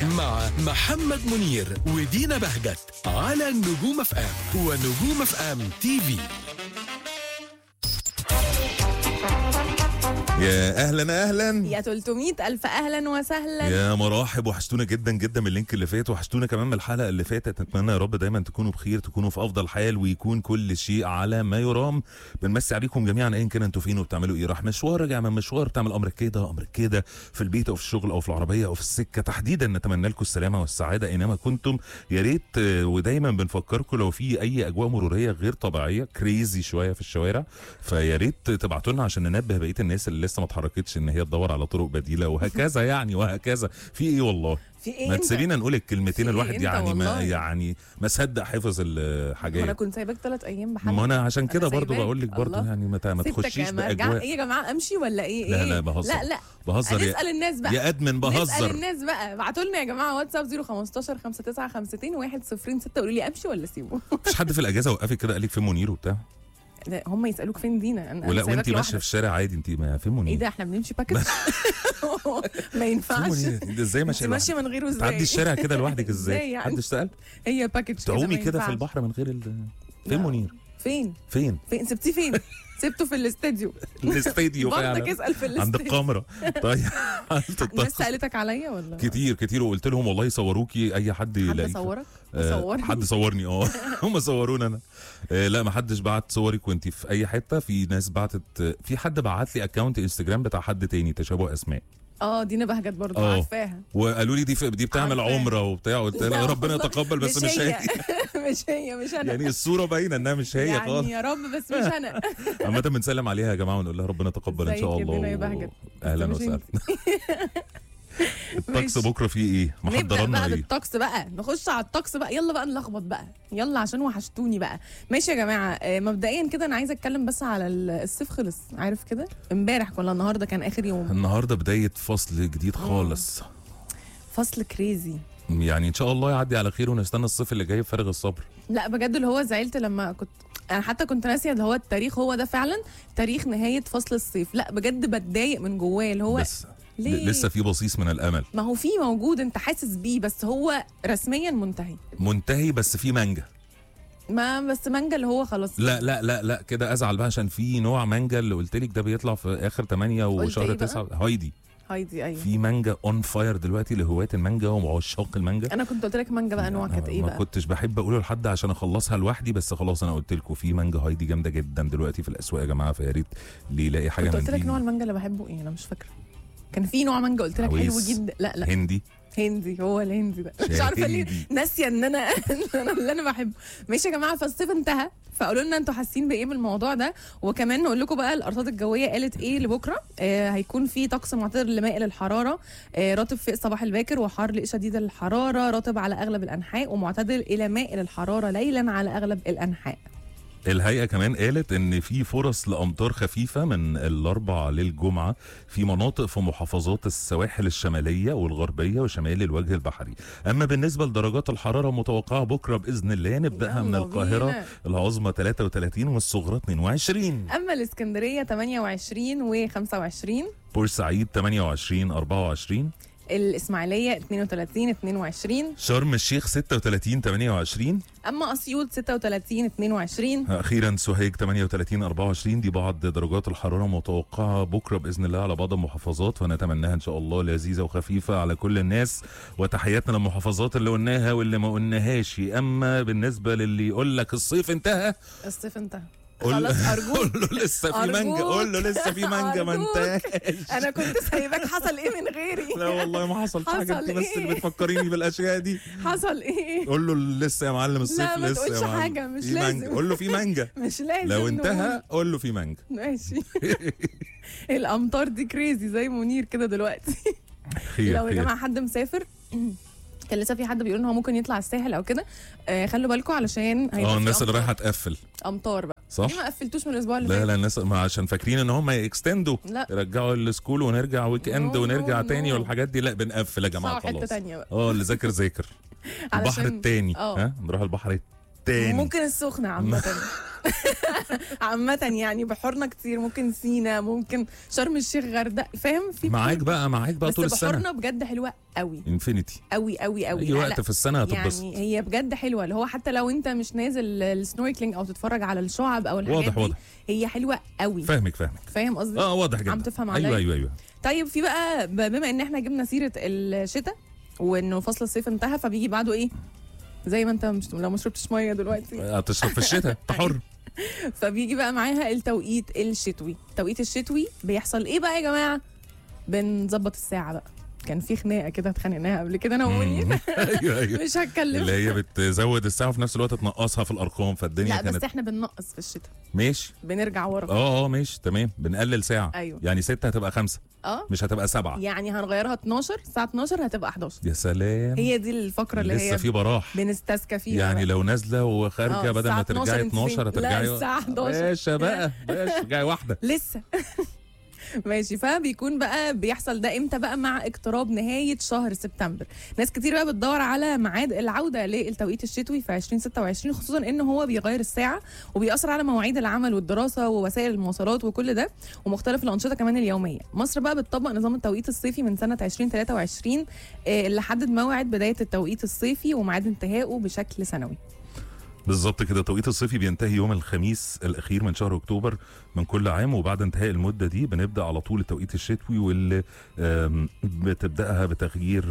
مع محمد منير ودينا بهجت على نجوم اف ام ونجوم اف ام تي في يا اهلا اهلا يا 300 ألف أهلا وسهلا يا مراحب وحشتونا جدا جدا من اللينك اللي فات وحشتونا كمان من الحلقه اللي فاتت نتمنى يا رب دايما تكونوا بخير تكونوا في افضل حال ويكون كل شيء على ما يرام بنمسي عليكم جميعا ايا كان انتوا فين وبتعملوا ايه راح مشوار راجع من مشوار تعمل امرك كده امرك كده في البيت او في الشغل او في العربيه او في السكه تحديدا نتمنى لكم السلامه والسعاده اينما كنتم يا ريت آه، ودايما بنفكركم لو في اي اجواء مروريه غير طبيعيه كريزي شويه في الشوارع فيا ريت تبعتوا لنا عشان ننبه بقيه الناس اللي لسه ما اتحركتش ان هي تدور على طرق بديله وهكذا يعني وهكذا في ايه والله في إيه ما أنت؟ تسيبينا نقول الكلمتين في إيه الواحد أنت يعني ما والله؟ يعني ما صدق حفظ ما أنا الحاجات كنت سايباك ثلاث أيام بحالك ما انا عشان أنا كده برضو سايباك. بقول لك برضو الله. يعني ما ت- ما سبتك تخشيش أما أرجع باجواء إيه يا جماعة أمشي ولا إيه لا إيه؟ لا بهزر لا لا بهزر يا, هنسأل الناس بقى يا ادمن نسأل بهزر الناس بقى ابعتوا لنا يا جماعة واتساب 015 59 52 106 قولوا لي أمشي ولا أسيبه مفيش حد في الاجازه وقفك كده قال لك فين منير وبتاع لا هم يسألوك فين دينا أنا ولا أنا وانت سايباك ماشيه في لوحدك. الشارع عادي انت ما فين منير إيه ده إحنا بنمشي باكج ما فين ينفعش منير انت ازاي انت ماشيه ماشيه لوحدك؟ من غيره ازاي تعدي الشارع كده لوحدك ازاي ازاي يعني؟ محدش سال هي باكج تعومي ما كده في ينفعش. البحر من غير ال... فين لا. منير فين فين فين سبتيه فين سبته في الاستديو الاستديو برضك فعلا اسال في عند الاستديو الكاميرا طيب عملت الناس الطقس. سالتك عليا ولا كتير كتير وقلت لهم والله يصوروكي اي حد حد يلاقيك صورك آه، صورني حد صورني اه هم صوروني انا آه، لا ما حدش بعت صورك وانت في اي حته في ناس بعتت في حد بعت لي اكونت انستجرام بتاع حد تاني تشابه اسماء اه دينا بهجت برضه اه. عارفاها وقالوا لي دي في دي بتعمل عارفاها. عمره وبتاع قلت لها لا ربنا والله، يتقبل بس مش هي مش هي مش انا يعني الصوره باينه انها مش هي يعني خالص يا رب بس مش انا عامه بنسلم عليها يا جماعه ونقول لها ربنا يتقبل ان ازيك شاء يا الله دينا يا و- بهجت؟ اهلا بس مش وسهلا الطقس ماشي. بكره فيه ايه نبدا محضر لنا بقى ايه بالطقس بقى نخش على الطقس بقى يلا بقى نلخبط بقى يلا عشان وحشتوني بقى ماشي يا جماعه آه، مبدئيا كده انا عايزه اتكلم بس على ال- الصيف خلص عارف كده امبارح ولا النهارده كان اخر يوم النهارده بدايه فصل جديد خالص فصل كريزي يعني ان شاء الله يعدي على خير ونستنى الصيف اللي جاي بفارغ الصبر لا بجد اللي هو زعلت لما كنت انا حتى كنت ناسيه اللي هو التاريخ هو ده فعلا تاريخ نهايه فصل الصيف لا بجد بتضايق من جواه اللي هو بس ليه؟ ل- لسه في بصيص من الامل ما هو في موجود انت حاسس بيه بس هو رسميا منتهي منتهي بس في مانجا ما بس مانجا اللي هو خلاص لا لا لا لا كده ازعل بقى عشان في نوع مانجا اللي قلت لك ده بيطلع في اخر 8 قلت وشهر إيه بقى؟ 9 هايدي هايدي ايوه في مانجا اون فاير دلوقتي لهواة المانجا وعشاق المانجا انا كنت قلت لك مانجا بقى انواع أنا كانت ايه ما بقى كنتش بحب اقوله لحد عشان اخلصها لوحدي بس خلاص انا قلت لكم في مانجا هايدي جامده جدا دلوقتي في الاسواق يا جماعه فيا ريت اللي يلاقي حاجه كنت من قلت لك دي نوع المانجا اللي بحبه ايه انا مش فاكره كان في نوع مانجا قلت لك حلو عويس. جدا لا لا هندي هندي هو الهندي ده مش عارفه ليه هندي. ناسيه ان انا إن انا اللي انا بحبه ماشي يا جماعه فالصيف انتهى فقولوا لنا انتوا حاسين بايه بالموضوع ده وكمان نقول لكم بقى الارصاد الجويه قالت ايه لبكره آه هيكون في طقس معتدل لمائل الحراره آه رطب في الصباح الباكر وحار لشديد الحراره رطب على اغلب الانحاء ومعتدل الى مائل الحراره ليلا على اغلب الانحاء الهيئه كمان قالت ان في فرص لامطار خفيفه من الاربع للجمعه في مناطق في محافظات السواحل الشماليه والغربيه وشمال الوجه البحري اما بالنسبه لدرجات الحراره المتوقعه بكره باذن الله نبداها من يلا القاهره بينا. العظمى 33 والصغرى 22 اما الاسكندريه 28 و25 بورسعيد 28 24 الاسماعيليه 32 22 شرم الشيخ 36 28 اما اسيوط 36 22 اخيرا سوهاج 38 24 دي بعض درجات الحراره المتوقعه بكره باذن الله على بعض المحافظات ونتمناها ان شاء الله لذيذه وخفيفه على كل الناس وتحياتنا للمحافظات اللي قلناها واللي ما قلناهاش اما بالنسبه للي يقول لك الصيف انتهى الصيف انتهى قول خلاص قول ارجوك له لسه في مانجا أرجوك. قول له لسه في مانجا ما أرجوك. انتهاش انا كنت سايباك حصل ايه من غيري لا والله ما حصل حاجه حصل انت بس إيه؟ اللي بتفكريني بالاشياء دي حصل ايه قول له لسه يا معلم الصيف لا، ما لسه يا تقولش معلم. حاجة، مش في مانجا. لازم. قول له في مانجا مش لازم لو نقول. انتهى قول له في مانجا ماشي الامطار دي كريزي زي منير كده دلوقتي خير لو يا خير جماعه حد مسافر كان لسه في حد بيقول ان هو ممكن يطلع الساحل او كده آه خلوا بالكم علشان هيبقى اه في الناس اللي أمطار. رايحه تقفل امطار بقى صح ليه ما قفلتوش من الاسبوع اللي لا فات لا الناس ما عشان فاكرين ان هم يكستندوا لا. يرجعوا السكول ونرجع ويك اند نو، ونرجع نو، تاني نو. والحاجات دي لا بنقفل يا جماعه صعب حته خلاص تانية بقى اه اللي ذاكر ذاكر البحر علشان- التاني اه. ها نروح البحر تاني ممكن السخنة عامة عامة يعني بحورنا كتير ممكن سينا ممكن شرم الشيخ غردقة فاهم في معاك بحور- بقى معاك بقى بس طول السنه بحورنا بجد حلوة قوي انفينيتي قوي قوي قوي اي لا، وقت لا. في السنه هتتبسط يعني هي بجد حلوه اللي هو حتى لو انت مش نازل السنوركلينج او تتفرج على الشعب او الحاجات واضح دي واضح هي حلوه قوي فاهمك فاهمك فاهم قصدي اه واضح جدا عم تفهم ايوه عليا؟ ايوه ايوه طيب في بقى ب- بما ان احنا جبنا سيره الشتاء وانه فصل الصيف انتهى فبيجي بعده ايه زي ما انت مش لو ما شربتش ميه دلوقتي هتشرب في الشتاء انت حر فبيجي بقى معاها التوقيت الشتوي التوقيت الشتوي بيحصل ايه بقى يا جماعه بنظبط الساعه بقى كان في خناقه كده اتخانقناها قبل كده انا ومنير ايوه ايوه مش هتكلم اللي هي بتزود الساعه وفي نفس الوقت تنقصها في الارقام فالدنيا لا بس كانت احنا بننقص في الشتاء ماشي بنرجع ورا اه اه ماشي تمام بنقلل ساعه أيوة. يعني ستة هتبقى خمسة اه مش هتبقى سبعة يعني هنغيرها 12 الساعه 12 هتبقى 11 يا سلام هي دي الفقره اللي لسه هي في براح بنستسكى فيها يعني بقى. لو نازله وخارجه آه، بدل ما الساعة ترجعي 12 12 انت فين؟ هترجعي لا، الساعة 11. باشا بقى باشا ترجعي واحده لسه ماشي فبيكون بقى بيحصل ده امتى بقى مع اقتراب نهايه شهر سبتمبر ناس كتير بقى بتدور على ميعاد العوده للتوقيت الشتوي في 2026 خصوصا ان هو بيغير الساعه وبيأثر على مواعيد العمل والدراسه ووسائل المواصلات وكل ده ومختلف الانشطه كمان اليوميه مصر بقى بتطبق نظام التوقيت الصيفي من سنه 2023 آه، اللي حدد موعد بدايه التوقيت الصيفي وميعاد انتهائه بشكل سنوي بالظبط كده التوقيت الصيفي بينتهي يوم الخميس الاخير من شهر اكتوبر من كل عام وبعد انتهاء المده دي بنبدا على طول التوقيت الشتوي واللي آم، بتبداها بتغيير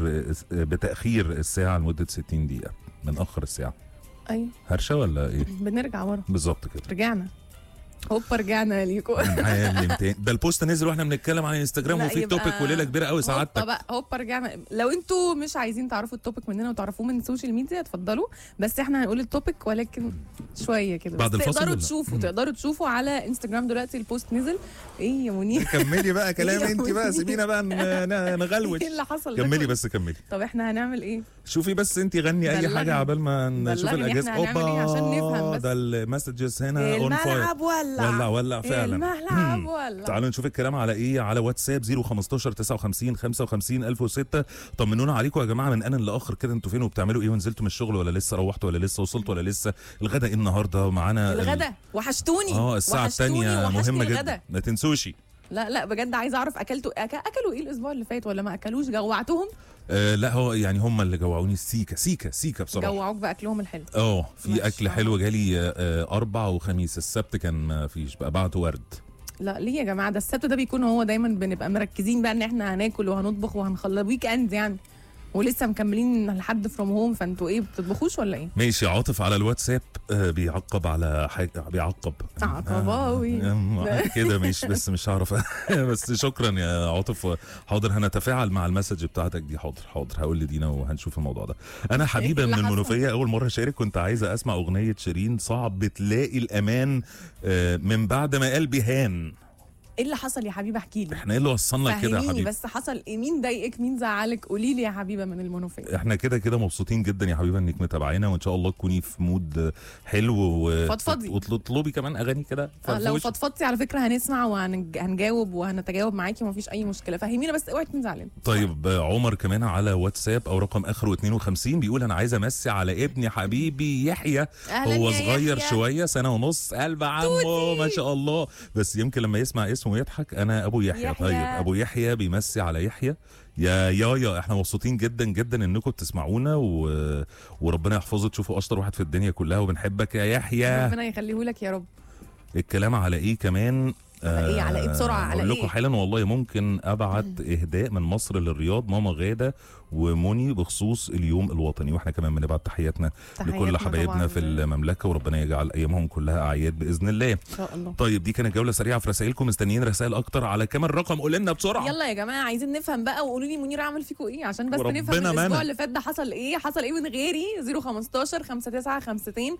بتاخير الساعه لمده 60 دقيقه بنأخر الساعه ايوه هرشه ولا ايه بنرجع ورا بالظبط كده رجعنا هوبا رجعنا ليكو معلم تاني ده البوست نزل واحنا بنتكلم عن انستجرام لا، وفي يبقى توبيك وليله كبيره قوي هوبا سعادتك بقى هوبا رجعنا لو انتوا مش عايزين تعرفوا التوبيك مننا وتعرفوه من السوشيال ميديا اتفضلوا بس احنا هنقول التوبيك ولكن شويه كده بعد بس الفاصل تقدروا ولا؟ تشوفوا مم. تقدروا تشوفوا على انستجرام دلوقتي البوست نزل ايه يا منير كملي بقى كلام يا انت بقى منير. سيبينا بقى ن- ن- نغلوش ايه اللي حصل ده كملي كله؟ بس كملي طب احنا هنعمل ايه شوفي بس انت غني اي بلغني. حاجه عبال ما نشوف بلغني الاجازه احنا هنعمل ايه عشان نفهم بس. ده المسجز هنا اون فاير الملعب ولع ولع ولع فعلا الملعب ولع تعالوا نشوف الكلام على ايه على واتساب 015 59 55 1006 طمنونا عليكم يا جماعه من ان لاخر كده انتوا فين وبتعملوا ايه ونزلتوا من الشغل ولا لسه روحتوا ولا لسه وصلتوا ولا لسه الغدا ايه النهارده معانا ال- الغدا وحشتوني اه الساعه وحشتوني الثانيه وحشني مهمه الغدا. جدا ما تنسوشي لا لا بجد عايزه اعرف اكلتوا أك... اكلوا ايه الاسبوع اللي فات ولا ما اكلوش جوعتهم آه لا هو يعني هم اللي جوعوني سيكا سيكا سيكا بصراحه جوعوك باكلهم الحلو اه ما في شاء اكل حلو جالي آه، آه، اربع وخميس السبت كان ما فيش بقى بعته ورد لا ليه يا جماعه ده السبت ده بيكون هو دايما بنبقى مركزين بقى ان احنا هناكل وهنطبخ وهنخلص ويك اند يعني ولسه مكملين لحد فروم هوم فانتوا ايه بتطبخوش ولا ايه؟ ماشي عاطف على الواتساب آه، بيعقب على حاجه بيعقب عقباوي. آه، كده ماشي بس مش هعرف بس شكرا يا عاطف حاضر هنتفاعل مع المسج بتاعتك دي حاضر حاضر هقول لدينا وهنشوف الموضوع ده انا حبيبه اللي من حصل؟ المنوفيه اول مره اشارك كنت عايزه اسمع اغنيه شيرين صعب تلاقي الامان آه، من بعد ما قلبي هان ايه اللي حصل يا حبيبي احكي لي احنا ايه اللي وصلنا كده يا فهميني حبيبي بس حصل ايه مين ضايقك مين زعلك قولي لي يا حبيبه من المنوفيه احنا كده كده مبسوطين جدا يا حبيبه انك متابعينا وان شاء الله تكوني في مود حلو و... فضفضي. وتطلبي كمان اغاني كده آه، لو فرفوش. فضفضتي على فكره هنسمع وهنجاوب وهنتجاوب معاكي ومفيش اي مشكله فهمينا بس اوعي تكوني زعلانه طيب آه، عمر كمان على واتساب او رقم اخره 52 بيقول انا عايز امسي على ابني حبيبي يحيى أهلاً هو يا صغير يحيى. شويه سنه ونص قلب عمه ما شاء الله بس يمكن لما يسمع اسمه يضحك انا ابو يحيى, يحيى. طيب ابو يحيى بيمسي على يحيى يا يايا احنا مبسوطين جدا جدا انكم بتسمعونا و... وربنا يحفظه تشوفوا اشطر واحد في الدنيا كلها وبنحبك يا يحيى ربنا يخليه لك يا رب الكلام على ايه كمان على إيه؟ على إيه بسرعة؟ على اقول لكم إيه؟ حالا والله ممكن ابعت اهداء من مصر للرياض ماما غاده وموني بخصوص اليوم الوطني واحنا كمان بنبعت تحياتنا تحياتنا لكل حبايبنا طبعاً. في المملكه وربنا يجعل ايامهم كلها اعياد باذن الله ان شاء الله طيب دي كانت جوله سريعه في رسائلكم مستنيين رسائل اكتر على كام الرقم قول لنا بسرعه يلا يا جماعه عايزين نفهم بقى وقولوا لي منير عمل فيكم ايه عشان بس وربنا نفهم الاسبوع منع. اللي فات ده حصل ايه حصل ايه من غيري 015 59 52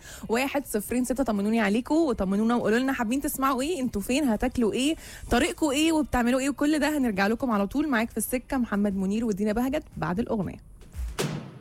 106 طمنوني عليكم وطمنونا وقولوا لنا حابين تسمعوا ايه انتوا فين هتاكلوا ايه طريقكم ايه وبتعملوا ايه وكل ده هنرجع لكم على طول معاك في السكه محمد منير ودينا بهجت بعد الاغنيه